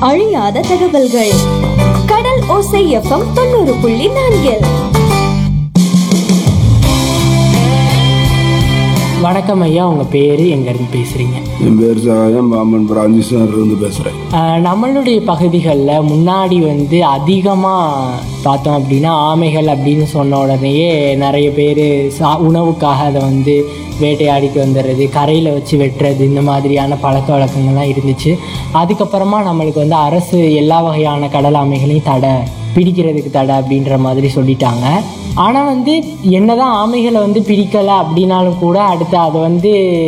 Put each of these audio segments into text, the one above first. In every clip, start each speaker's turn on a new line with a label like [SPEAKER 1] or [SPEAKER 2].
[SPEAKER 1] அழியாத தகவல்கள் கடல் ஓசை எஃப்எம் தொண்ணூறு புள்ளி நான்கில்
[SPEAKER 2] வணக்கம் ஐயா உங்கள் பேர் எங்கேருந்து பேசுகிறீங்க
[SPEAKER 3] என் பேர் சகாயம் பாம்பன் பிரான்சிஸ் இருந்து பேசுகிறேன்
[SPEAKER 2] நம்மளுடைய பகுதிகளில் முன்னாடி வந்து அதிகமாக பார்த்தோம் அப்படின்னா ஆமைகள் அப்படின்னு சொன்ன உடனேயே நிறைய பேர் சா உணவுக்காக அதை வந்து வேட்டையாடிட்டு வந்துடுறது கரையில் வச்சு வெட்டுறது இந்த மாதிரியான பழக்க வழக்கங்கள்லாம் இருந்துச்சு அதுக்கப்புறமா நம்மளுக்கு வந்து அரசு எல்லா வகையான கடல் ஆமைகளையும் தடை பிடிக்கிறதுக்கு தடை அப்படின்ற மாதிரி சொல்லிட்டாங்க ஆனால் வந்து என்னதான் ஆமைகளை வந்து பிடிக்கலை அப்படின்னாலும் கூட அடுத்து அதை வந்து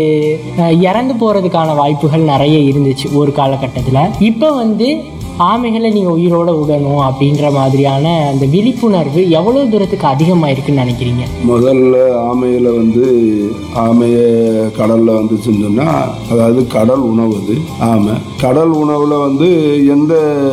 [SPEAKER 2] அஹ், இறந்து போகிறதுக்கான வாய்ப்புகள் நிறைய இருந்துச்சு ஒரு காலகட்டத்தில் இப்போ வந்து ஆமைகளை நீங்கள் உயிரோட விடணும் அப்படின்ற மாதிரியான அந்த விழிப்புணர்வு எவ்வளோ தூரத்துக்கு அதிகமாக இருக்குன்னு நினைக்கிறீங்க
[SPEAKER 3] முதல்ல ஆமையில் வந்து ஆமையை கடலில் வந்து செஞ்சோம்னா அதாவது கடல் உணவு அது ஆமை கடல் உணவில் வந்து எந்த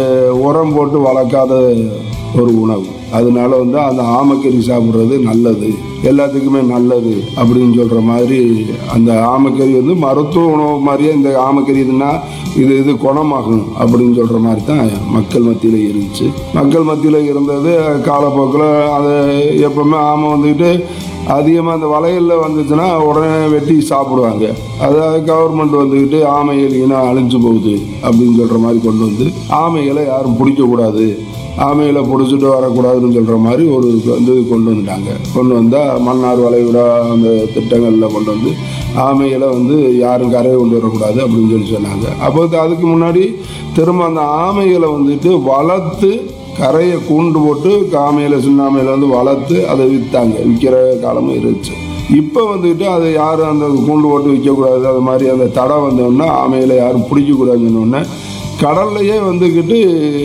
[SPEAKER 3] உரம் போட்டு வளர்க்காத ஒரு உணவு அதனால வந்து அந்த ஆமைக்கறி சாப்பிட்றது நல்லது எல்லாத்துக்குமே நல்லது அப்படின்னு சொல்கிற மாதிரி அந்த ஆமைக்கறி வந்து மருத்துவ உணவு மாதிரியே இந்த ஆமைக்கறி இதுன்னா இது இது குணமாகும் அப்படின்னு சொல்கிற மாதிரி தான் மக்கள் மத்தியில் இருந்துச்சு மக்கள் மத்தியில் இருந்தது காலப்போக்கில் அதை எப்பவுமே ஆமை வந்துக்கிட்டு அதிகமாக அந்த வளையலில் வந்துச்சுன்னா உடனே வெட்டி சாப்பிடுவாங்க அதாவது கவர்மெண்ட் வந்துக்கிட்டு ஆமைகள் இனம் அழிஞ்சு போகுது அப்படின்னு சொல்கிற மாதிரி கொண்டு வந்து ஆமைகளை யாரும் பிடிக்கக்கூடாது ஆமைகளை பிடிச்சிட்டு வரக்கூடாதுன்னு சொல்கிற மாதிரி ஒரு வந்து கொண்டு வந்துட்டாங்க கொண்டு வந்தால் மன்னார் வளைகுடா அந்த திட்டங்களில் கொண்டு வந்து ஆமைகளை வந்து யாரும் கரையை கொண்டு வரக்கூடாது அப்படின்னு சொல்லி சொன்னாங்க அப்போ அதுக்கு முன்னாடி திரும்ப அந்த ஆமைகளை வந்துட்டு வளர்த்து கரையை கூண்டு போட்டு ஆமையில சின்ன ஆமையில வந்து வளர்த்து அதை விற்றாங்க விற்கிற காலமும் இருந்துச்சு இப்போ வந்துட்டு அதை யாரும் அந்த கூண்டு போட்டு விற்கக்கூடாது அது மாதிரி அந்த தடை வந்தோடனே ஆமையில யாரும் பிடிக்கக்கூடாதுன்னு உடனே கடல்லையே வந்துக்கிட்டு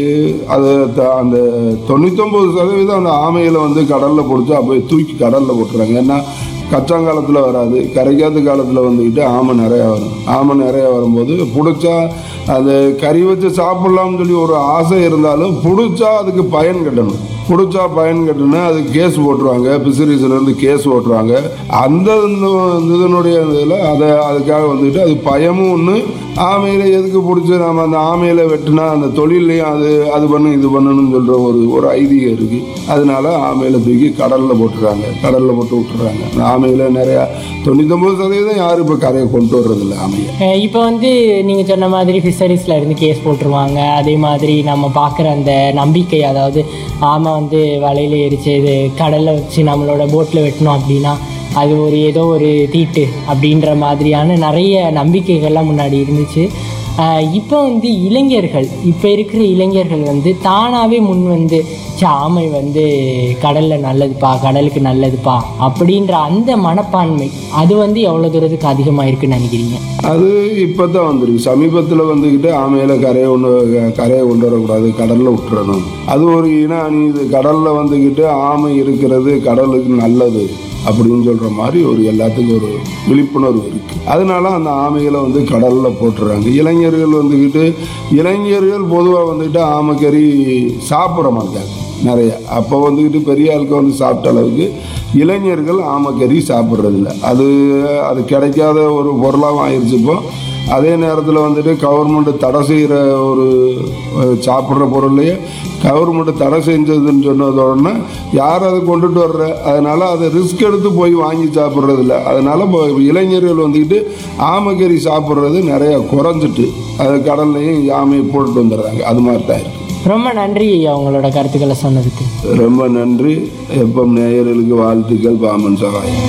[SPEAKER 3] அது த- அந்த தொண்ணூத்தொம்பது சதவீதம் அந்த ஆமைகளை வந்து கடலில் பிடிச்சி அப்படியே தூக்கி கடலில் போட்டுறாங்க ஏன்னா கச்சாங்காலத்தில் வராது கரைக்காத காலத்தில் வந்துக்கிட்டு ஆமை நிறையா வரும் ஆமை நிறையா வரும்போது பிடிச்சா அது கறி வச்சு சாப்பிட்லாம்னு சொல்லி ஒரு ஆசை இருந்தாலும் பிடிச்சா அதுக்கு பயன் கட்டணும் பிடிச்சா பயன் கட்டணும் அதுக்கு கேஸ் போட்டுருவாங்க பிசிரிஸ்லேருந்து கேஸ் போட்டுருவாங்க அந்த இந்த இதனுடைய இதில் அதை அதுக்காக வந்துக்கிட்டு அது பயமும் ஒன்று ஆமையில் எதுக்கு பிடிச்சி நம்ம அந்த ஆமையில் வெட்டினா அந்த தொழிலையும் அது அது பண்ணு இது பண்ணணும்னு சொல்கிற ஒரு ஒரு ஐதீகம் இருக்குது அதனால ஆமையில் தூக்கி கடலில் போட்டுறாங்க கடலில் போட்டு விட்டுறாங்க அந்த ஆமையில் நிறையா தொண்ணூத்தொம்பது சதவீதம் யாரும் இப்போ கரையை கொண்டு வர்றதில்ல ஆமையை
[SPEAKER 2] அஹ் இப்போ வந்து நீங்கள் சொன்ன மாதிரி ஃபிஷரிஸில் இருந்து கேஸ் போட்டுருவாங்க அதே மாதிரி நம்ம பார்க்குற அந்த நம்பிக்கை அதாவது ஆமை வந்து வலையில் எரிச்சு இது கடலில் வச்சு நம்மளோட போட்டில் வெட்டணும் அப்படின்னா அது ஒரு ஏதோ ஒரு தீட்டு அப்படின்ற மாதிரியான நிறைய நம்பிக்கைகள்லாம் முன்னாடி இருந்துச்சு அஹ் இப்போ வந்து இளைஞர்கள் இப்போ இருக்கிற இளைஞர்கள் வந்து தானாகவே முன் வந்து "ச்சே, ஆமை வந்து கடலில் நல்லதுப்பா கடலுக்கு நல்லதுப்பா அப்படின்ற அந்த மனப்பான்மை அது வந்து எவ்வளோ தூரத்துக்கு அதிகமாக இருக்குன்னு நினைக்கிறீங்க
[SPEAKER 3] அது இப்போ தான் வந்திருக்கு சமீபத்தில் வந்துக்கிட்டு ஆமையில் கரையை ஒன்று கரையை கொண்டு வரக்கூடாது கடலில் விட்டுறணும் அது ஒரு இன அணி இது கடலில் வந்துக்கிட்டு ஆமை இருக்கிறது கடலுக்கு நல்லது அப்படின்னு சொல்கிற மாதிரி ஒரு எல்லாத்துக்கும் ஒரு விழிப்புணர்வு இருக்குது அதனால அந்த ஆமைகளை வந்து கடலில் போட்டுறாங்க இளைஞர்கள் வந்துக்கிட்டு இளைஞர்கள் பொதுவாக வந்துக்கிட்டு ஆமைக்கறி சாப்பிட மாட்டாங்க நிறைய அப்போ வந்துக்கிட்டு பெரிய ஆளுக்கு வந்து சாப்பிட்ட அளவுக்கு இளைஞர்கள் ஆமைக்கறி சாப்பிட்றதில்ல அது அது கிடைக்காத ஒரு பொருளாகவும் ஆயிடுச்சு இப்போ அதே நேரத்தில் வந்துட்டு கவர்மெண்ட் தடை செய்கிற ஒரு அஹ், சாப்பிட்ற பொருளையே கவர்மெண்ட் தடை செஞ்சதுன்னு சொன்னது உடனே யார் அதை கொண்டுட்டு வர்ற அதனால அதை ரிஸ்க் எடுத்து போய் வாங்கி சாப்பிட்றது இல்லை அதனால இப்போ இளைஞர்கள் வந்துக்கிட்டு ஆமைக்கறி சாப்பிட்றது நிறைய குறைஞ்சிட்டு அது கடல்லையும் ஆமையை போட்டுட்டு வந்துடுறாங்க அது மாதிரி தான் இருக்கு
[SPEAKER 2] ரொம்ப நன்றி ஐயா உங்களோட கருத்துக்களை சொன்னதுக்கு
[SPEAKER 3] ரொம்ப நன்றி எப்பம் நேயர்களுக்கு வாழ்த்துக்கள் பாமன் சகாயம்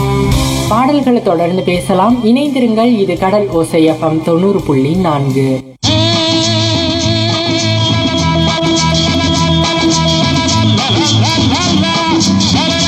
[SPEAKER 2] பாடல்களை தொடர்ந்து பேசலாம் இணைந்திருங்கள் இது கடல் ஓசை எஃப்எம் தொண்ணூறு புள்ளி நான்கு